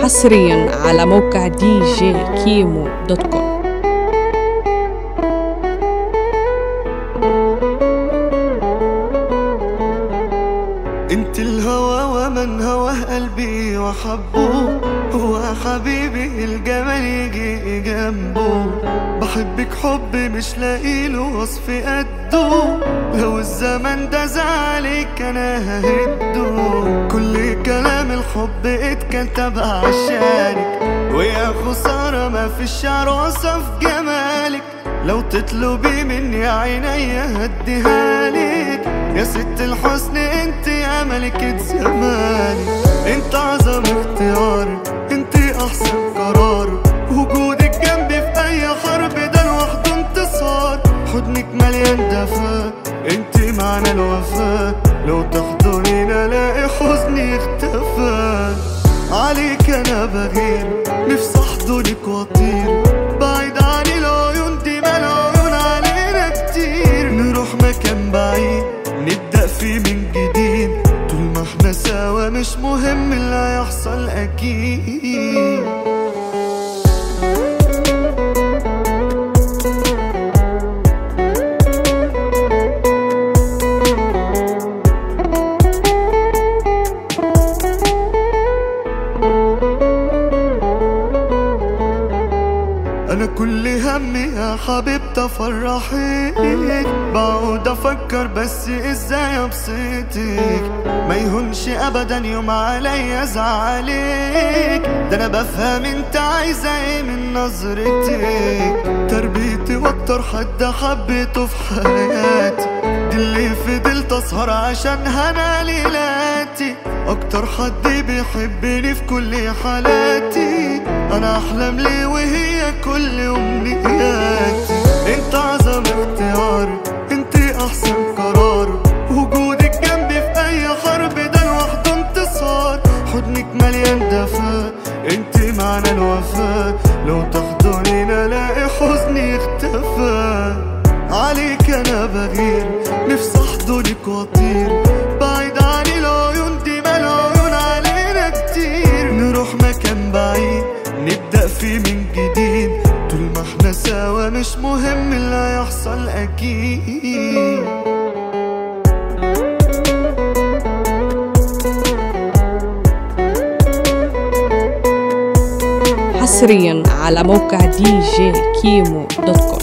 حصريا على موقع دي جي كيمو دوت كوم انت الهوى ومن هواه قلبي وحبه هو حبيبي الجمال يجي جنبه بحبك حب مش لاقيله وصف قده لو الزمن ده زعلك انا ههده كل كلام الحب اتكتب عشانك ويا خسارة ما في الشعر وصف جمالك لو تطلبي مني عيني هديها لك يا ست الحسن انت يا ملكة زماني انت اعظم اختيار انت احسن قرار وجودك جنبي في اي حرب ده لوحده انتصار حضنك مليان دفا انت معنى الوفاء لو تحضنين الاقي حزني اختفى عليك انا بغير نفسي احضنك واطير بعيد عن العيون دي ما العيون علينا كتير نروح مكان بعيد نبدأ فيه من جديد طول ما احنا سوا مش مهم اللي هيحصل اكيد انا كل همي يا حبيبتي افرحك بقعد افكر بس ازاي ابسطك ما يهونش ابدا يوم عليا زعلك ده انا بفهم انت عايزه ايه من نظرتك تربيتي واكتر حد حبيته في حياتي دي اللي فضلت اسهر عشان هنا ليلاتي اكتر حد بيحبني في كل حالاتي انا احلم ليه وهي كل امنياتي انت اعظم اختيار انت احسن قرار وجودك جنبي في اي حرب ده لوحده انتصار حضنك مليان دفا انت معنى الوفاء لو تحضنين الاقي حزني اختفى عليك انا بغير نفسي احضنك واطير بعيد عن العيون دي ما العيون علينا كتير نروح مكان بعيد نبدأ فيه من جديد طول ما احنا سوا مش مهم اللي هيحصل اكيد حصريا على موقع دي جي كيمو دوت كوم